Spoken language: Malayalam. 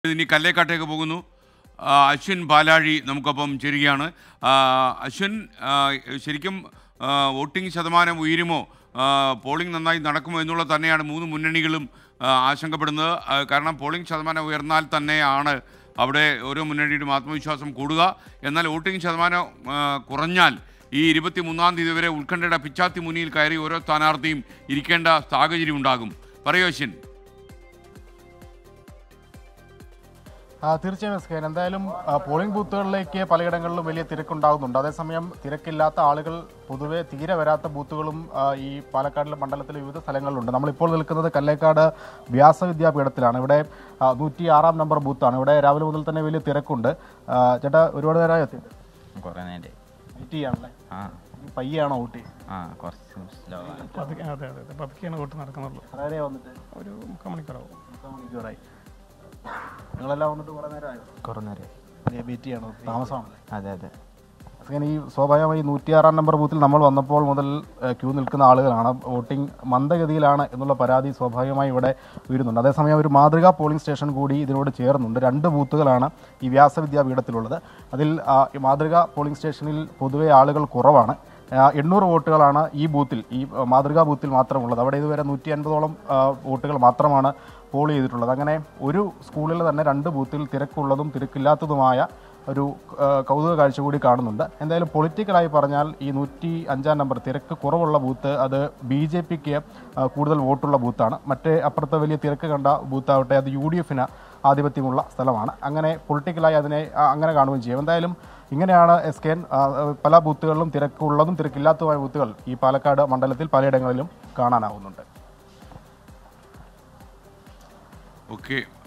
ഇനി കല്ലേക്കാട്ടേക്ക് പോകുന്നു ആ, അശ്വിൻ പാലാഴി നമുക്കൊപ്പം ചേരുകയാണ് ആ, അശ്വിൻ ആ, ശരിക്കും ആ, വോട്ടിംഗ് ശതമാനം ഉയരുമോ ആ, പോളിംഗ് നന്നായി നടക്കുമോ എന്നുള്ളത് തന്നെയാണ് മൂന്ന് മുന്നണികളും ആ, ആശങ്കപ്പെടുന്നത് ആ, കാരണം പോളിംഗ് ശതമാനം ഉയർന്നാൽ തന്നെയാണ് അവിടെ ഓരോ മുന്നണിയുടെയും ആത്മവിശ്വാസം കൂടുക എന്നാൽ വോട്ടിംഗ് ശതമാനം ആ, കുറഞ്ഞാൽ ഈ ഇരുപത്തി മൂന്നാം തീയതി വരെ ഉത്കണ്ഠയുടെ പിച്ചാത്തി മുന്നിൽ കയറി ഓരോ സ്ഥാനാർത്ഥിയും ഇരിക്കേണ്ട സാഹചര്യം ഉണ്ടാകും പറയൂ അശ്വിൻ ആ, തീർച്ചയായും എസ് കെ എൻ. എന്തായാലും ആ, പോളിംഗ് ബൂത്തുകളിലേക്ക് പലയിടങ്ങളിലും വലിയ തിരക്കുണ്ടാകുന്നുണ്ട് അതേസമയം തിരക്കില്ലാത്ത ആളുകൾ പൊതുവെ തീരെ വരാത്ത ബൂത്തുകളും ആ, ഈ പാലക്കാടിലെ മണ്ഡലത്തിലെ വിവിധ സ്ഥലങ്ങളിലുണ്ട് നമ്മളിപ്പോൾ നിൽക്കുന്നത് കല്ലേക്കാട് വ്യാസവിദ്യാപീഠത്തിലാണ് ഇവിടെ നൂറ്റി ആറാം നമ്പർ ബൂത്താണ് ഇവിടെ രാവിലെ മുതൽ തന്നെ വലിയ തിരക്കുണ്ട് ആ, ചേട്ടാ ഒരുപാട് നേരമായി എത്തി കുറേ നേരം വെയിറ്റ് ചെയ്യാണല്ലേ ആ ഈ പയ്യാണോ ഊട്ടി ആ കുറച്ച് സ്ലോ ആണ് പതുക്കെ അതെ അതെ അതെ പതുക്കെയാണ് വോട്ട് നടക്കുന്നുള്ളൂ വളരെ വന്നിട്ട് ഒരു മുക്കാൽ മണിക്കൂറാവും മുക്കാൽ മണിക്കൂറായി നിങ്ങളെല്ലാം വന്നിട്ട് കുറേ നേരമായോ കുറേ നേരം വെയിറ്റ് ചെയ്യണോ താമസമാണല്ലേ അതെ അതെ അങ്ങനെ ഈ സ്വാഭാവികമായി നൂറ്റിയാറാം നമ്പർ ബൂത്തിൽ നമ്മൾ വന്നപ്പോൾ മുതൽ ഏഹ്, ക്യൂ നിൽക്കുന്ന ആളുകളാണ് വോട്ടിംഗ് മന്ദഗതിയിലാണ് എന്നുള്ള പരാതി സ്വാഭാവികമായി ഇവിടെ ഉയരുന്നുണ്ട് അതേസമയം ഒരു മാതൃകാ പോളിംഗ് സ്റ്റേഷൻ കൂടി ഇതിനോട് ചേർന്നുണ്ട് രണ്ട് ബൂത്തുകളാണ് ഈ വ്യാസവിദ്യാപീഠത്തിലുള്ളത് അതിൽ ആ, ഈ മാതൃകാ പോളിംഗ് സ്റ്റേഷനിൽ പൊതുവെ ആളുകൾ കുറവാണ് ആ, എണ്ണൂറ് വോട്ടുകളാണ് ഈ ബൂത്തിൽ ഈ ആ, മാതൃകാ ബൂത്തിൽ മാത്രമുള്ളത് അവിടെ ഇതുവരെ നൂറ്റി അൻപതോളം വോട്ടുകൾ മാത്രമാണ് പോൾ ചെയ്തിട്ടുള്ളത് അങ്ങനെ ഒരു സ്കൂളിൽ തന്നെ രണ്ട് ബൂത്തിൽ തിരക്കുള്ളതും തിരക്കില്ലാത്തതുമായ ഒരു ആ, കൗതുക കാഴ്ച കൂടി കാണുന്നുണ്ട് എന്തായാലും പൊളിറ്റിക്കലായി പറഞ്ഞാൽ ഈ നൂറ്റി അഞ്ചാം നമ്പർ തിരക്ക് കുറവുള്ള ബൂത്ത് അത് ബി ജെ പിക്ക് കൂടുതൽ വോട്ടുള്ള ബൂത്താണ് മറ്റേ അപ്പുറത്തെ വലിയ തിരക്ക് കണ്ട ബൂത്താവട്ടെ അത് യു ഡി എഫിന് ആധിപത്യമുള്ള സ്ഥലമാണ് അങ്ങനെ പൊളിറ്റിക്കലായി അതിനെ ആ, അങ്ങനെ കാണുകയും ചെയ്യും എന്തായാലും ഇങ്ങനെയാണ് എസ് കെ എൻ ആ, പല ബൂത്തുകളിലും തിരക്കുള്ളതും തിരക്കില്ലാത്തതുമായ ബൂത്തുകൾ ഈ പാലക്കാട് മണ്ഡലത്തിൽ പലയിടങ്ങളിലും കാണാനാവുന്നുണ്ട് ഓക്കെ